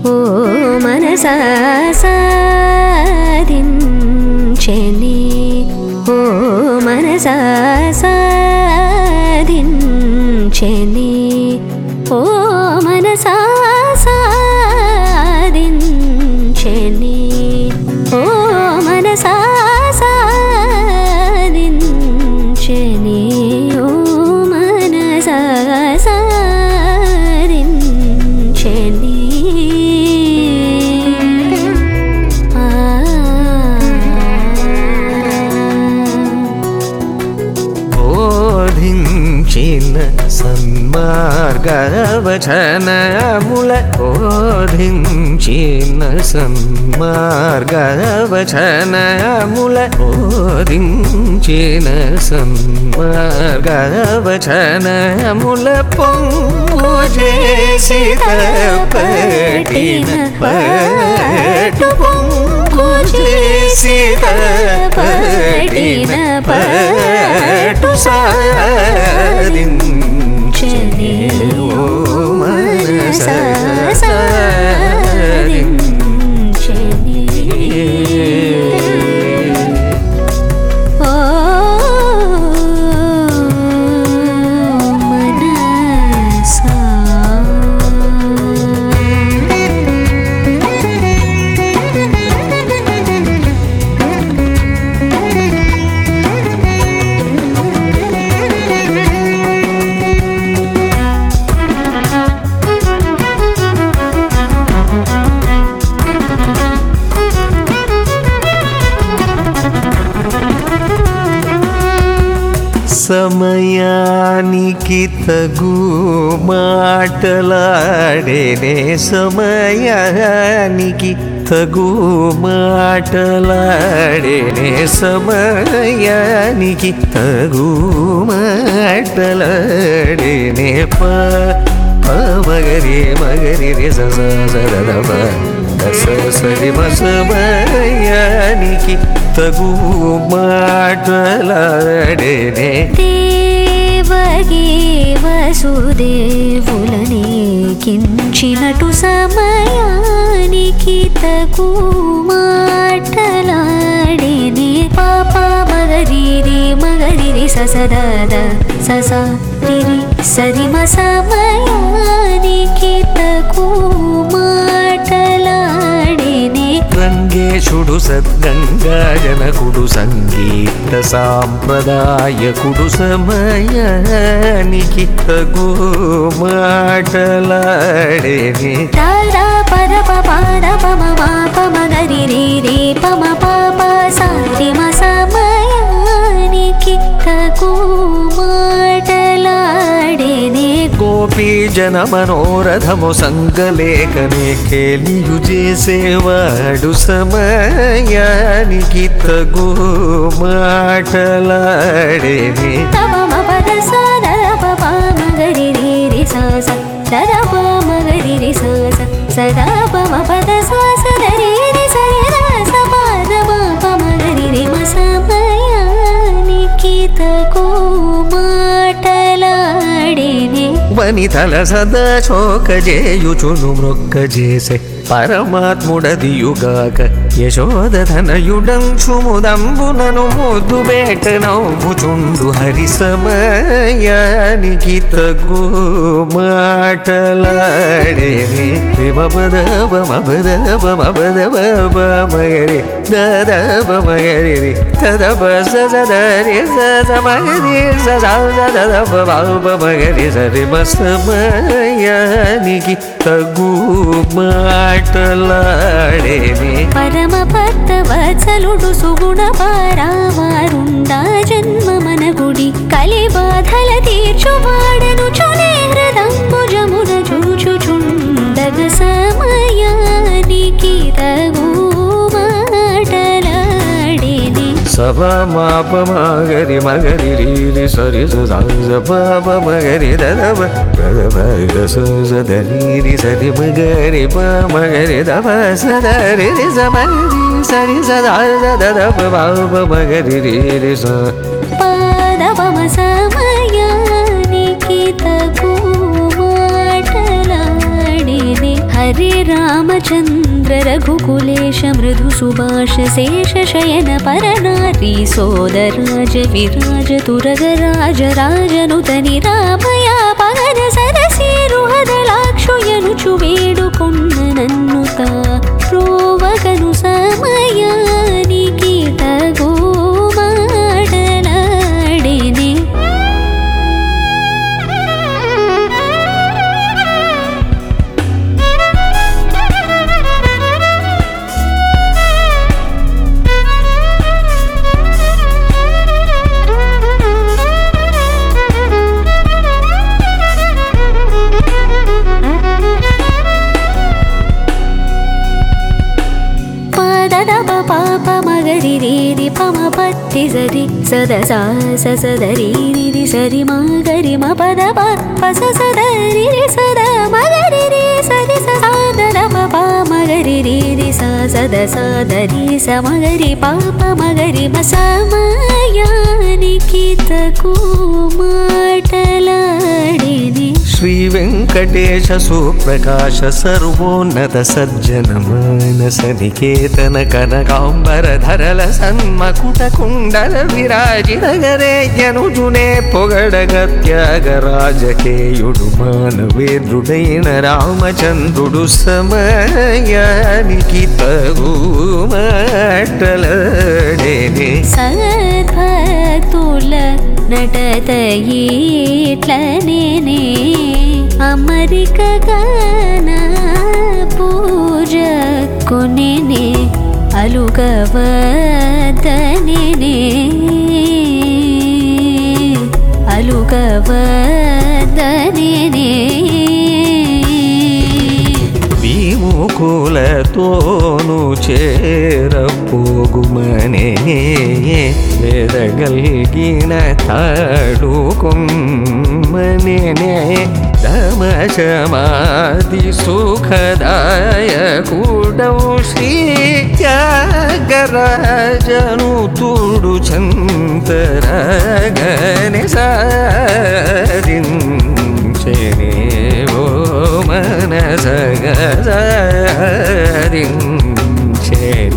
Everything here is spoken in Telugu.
ఓ మనసా సాధించని ఓ మనసా సాధించని ఓ మనసా సాధించని ఓ మనసా సాధించని ఓ మనసా సాధించని ఆ బోధించిన సన్మార్గవచనముల బోధించిన సన్మార్గవచనముల బోధించిన సన్మార్గవచనముల పొంగు చేసి తప్పటిన పట్టు పొంగు చేసి తప్పటిన పట్టు సాధించని ఓ మనస ఓ మనసా సమయానికి తగు మాటలాడేనే సమయానికి తగు మాటలాడేనే సమయానికి తగు మాటలాడేనే ప ప మగరి మగరి రే స స స ద ద ప ద స సరి మ సమయానికి తగు మాటలాడేనే దేవగే వసుదేవులని కించినటు సమయానికి తగు మాటలాడిని పాప మగరిరి మగరిరి ససదద సస రిరి సరిమ సమయానికి తగు మాటలాడిని రంగేశుడు సద్గంగా జనకుడు సంగీత సాంప్రదాయకుడు సమయానికి తగు మాటలాడేని తారా పర పద పమ పమ గరి రి రి పమ పాప సారి మ సమయానికి తగు మాటలాడేనే గోపీ జన మనోరథము సంగలేఖనే కేలియు చేసేవాడు సమయానికి తగు మాటలాడేని తమ పద సద పమ గరి రి రి స స సద పమ గరి రి స స సదా పమ పద స సద రి రి స రి ర స పద మ పమ గరి రి మ సమయానికి తగు మాటలాడేనే వనితల సదా శోక చేయుచును మృక్క చేసే పరమాత్ముడదియుగాక యశోదధనయుడంశుముదంబునను ముద్దు బేట నవ్వుచుండు హరి సమయానికి తగు మాటలాడేని మగరి దరి తదప సదరి సమగరి సదరి సరి సమయానికి తగు మాటలాడేని పరమ భక్త వత్సలుడు సుగుణ పారావారుండా జన్మ మన గుడి కలి బాధల తీర్చువాడను చునే హృదంబుజమున చూచుచుండగ సమయానికి తగు మాటలాడిని సభ మాప మగరి మగరి రీరి సరి స పాప మగరి దదవ సదరి సరి మగరి ప మగరి దవ సదరి సమరి సరి సదా దదవ పాప మగరి రీరి స పాదపమ సమయానికి తగు మాటలాడిని हरे रामचन्द्र रघुकुलेश मृदुसुभाष शेष शयन परनारी सोदराज विराज तुरगराज राजनुत निरामया పగన సరసీరుహదలాక్షుయనుచు వేడుకొన్న నన్నుత ప్రోవగను సమయానికి తగో మాటలాడిని పదదప పాప మగరి రీరి పమ పత్తి సరి సద సా స సదరి రి సరి మగరి మ పద ప పస సదరి రి సద మగరి రి సరి స సాదదప పా మగరి రీరి సా సద సాదరి స మగరి పాప మగరి మ సమయానికి తకు మాటలాడిని శ్రీ వెంకటేశ సుప్రకాశ సర్వోన్నత సజ్జన మానస నికేతన కనకాంబర ధరల సన్మకుట కుండల విరాజిత గరేజనుజునే పొగడగ త్యాగరాజకేయుడు మానవేంద్రుడైన రామచంద్రుడు సమయానికి తగు మాటలడేనే సద్భక్తుల నటత ఈట్లనే అమరిక గన పూజ కొనే అలుగవదనే అలుగవదనే విముకులతోను చేరపోగుమనే ఎదగల్గిన తాడుకుమ్మనే దమశమాది సుఖదాయకుడౌ శ్రీ త్యాగరాజను తుడు చంతరగని సాధించనే ఓ మనసగ సాధించనే